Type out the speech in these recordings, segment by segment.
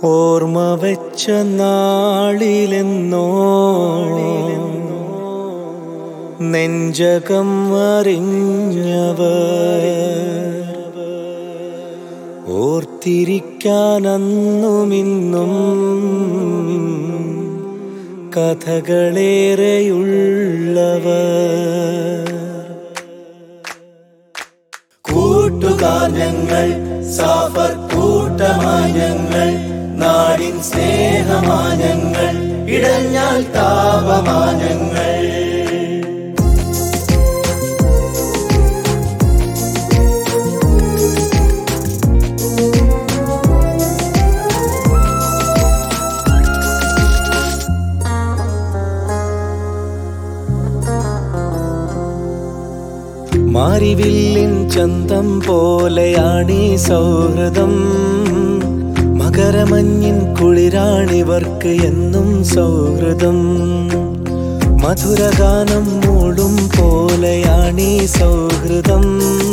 ഓർമ്മ വെച്ച നാളിലെന്നോ നെഞ്ചകം അറിഞ്ഞവർ ഓർത്തിരിക്കാനന്നുമിന്നും കഥകളേറെയുള്ളവർ കൂട്ടുകാർ ഞങ്ങൾ സാഫർ കൂട്ടമാഞ്ഞങ്ങൾ നാടിൻ സ്നേഹമാഞ്ഞങ്ങൾ ഇടഞ്ഞാൽ താപമാഞ്ഞങ്ങൾ മാരിവില്ലിൻ ചന്തം പോലെയാണീ സൗഹൃദം മകരമഞ്ഞിൻ കുളിരാണിവർക്ക് എന്നും സൗഹൃദം മധുരഗാനം മൂടും പോലെയാണീ സൗഹൃദം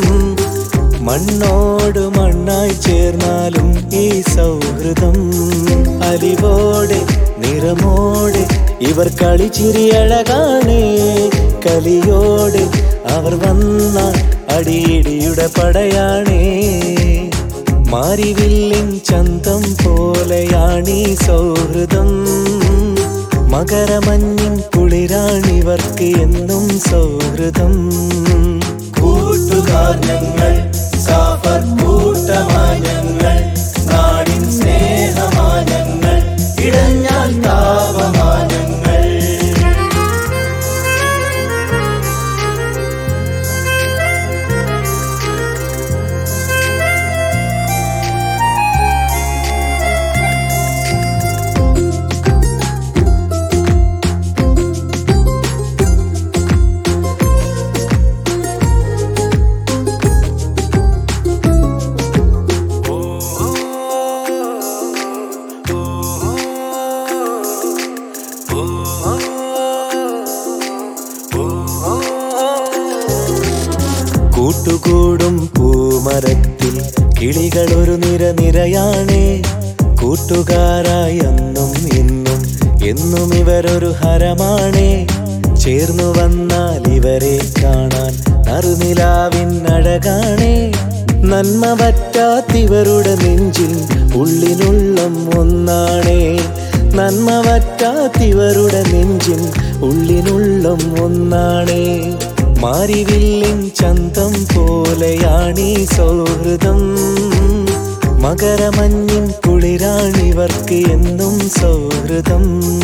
മണ്ണോട് മണ്ണായി ചേർന്നാലും ഈ സൗഹൃദം അലിവോടെ നിറമോടെ ഇവർ കളിച്ചിരിയഴകാണേ കലിയോടെ അവർ വന്നാൽ അടിയിടിയുടെ പടയാണേ മാരിവില്ലിൻ ചന്തം പോലെയാണീ സൗഹൃദം മകരമഞ്ഞിൻ കുളിരാണിവർക്ക് എന്നും സൗഹൃദം കൂട്ടുകാർ ഞങ്ങൾ സാഫർ കൂട്ടമാഞ്ഞങ്ങൾ നാടിൻ സ്നേഹമാഞ്ഞങ്ങൾ ഇടഞ്ഞാൽ താപമാഞ്ഞങ്ങൾ കൂട്ടുകൂടും പൂമരത്തിൽ കിളികൾ ഒരു നിര നിരയാണേ കൂട്ടുകാരായി അന്നും ഇന്നും എന്നും ഇവരൊരു ഹരമാണേ ചേർന്നു വന്നാൽ ഇവരെ കാണാൻ നറുനിലാവിൻ അഴകാണേ നന്മ പറ്റാത്തിവരുടെ നെഞ്ചിൽ ഉള്ളിനുള്ളം ഒന്നാണേ നന്മ പറ്റാത്തിവരുടെ നെഞ്ചിൽ ഉള്ളിനുള്ളം ഒന്നാണേ മാരിവില്ലിൻ ചന്തം പോലെയാണീ സൗഹൃദം മകരമഞ്ഞിൻ കുളിരാണിവർക്ക് എന്നും സൗഹൃദം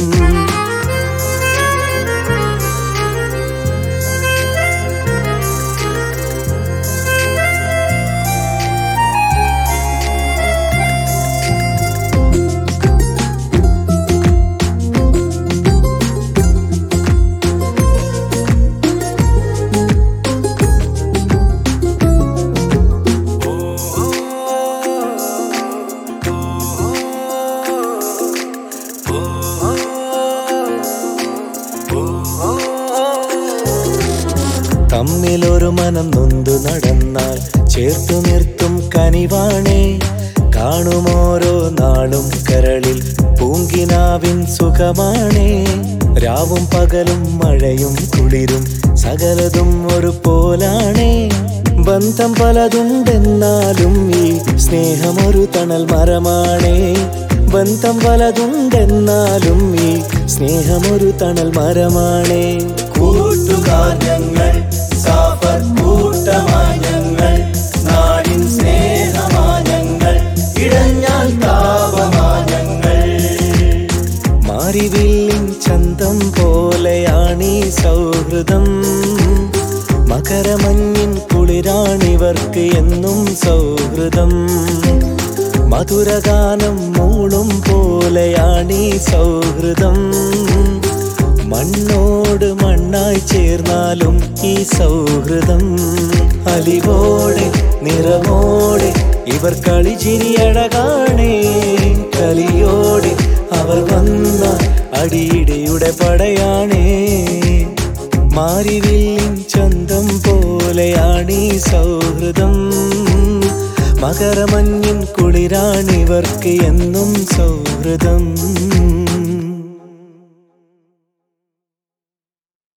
തമ്മിലൊരു മനം നൊന്തു നടന്നാൽ ചേർത്തു നിർത്തും കനിവാണേ കാണുമോരോ നാളും കരളിൽ പൂങ്കിനാവിൻ സുഖമാണേ രാവും പകലും മഴയും കുളിരും സകലതും ഒരു പോലാണേ ബന്ധം പലതുണ്ടെന്നാലും ഈ സ്നേഹമൊരു തണൽ മരമാണേ ബന്ധം പലതുണ്ടെന്നാലും ഈ സ്നേഹമൊരു തണൽ മരമാണേ കൂട്ടുകാർ ഞങ്ങൾ സാഫർ കൂട്ടമാഞ്ഞങ്ങൾ നാടിൻ സ്നേഹമാഞ്ഞങ്ങൾ ഇടഞ്ഞാൽ താപമാഞ്ഞങ്ങൾ മാരിവില്ലിൻ ചന്തം പോലെയാണീ സൗഹൃദം മകരമഞ്ഞിൻ കുളിരാണിവർക്ക് എന്നും സൗഹൃദം മധുരഗാനം മൂളും പോലെയാണീ സൗഹൃദം മണ്ണോട് മണ്ണായി ചേർന്നാലും ഈ സൗഹൃദം അലിവോടെ നിറമോടെ ഇവർ കളിച്ചിരിയഴകാണേ കലിയോടെ അവർ വന്ന അടിയിടിയുടെ പടയാണേ മാരിവില്ലിൻ ചന്തം പോലെയാണീ സൗഹൃദം മകരമഞ്ഞിൻ കുളിരാണിവർക്ക് എന്നും സൗഹൃദം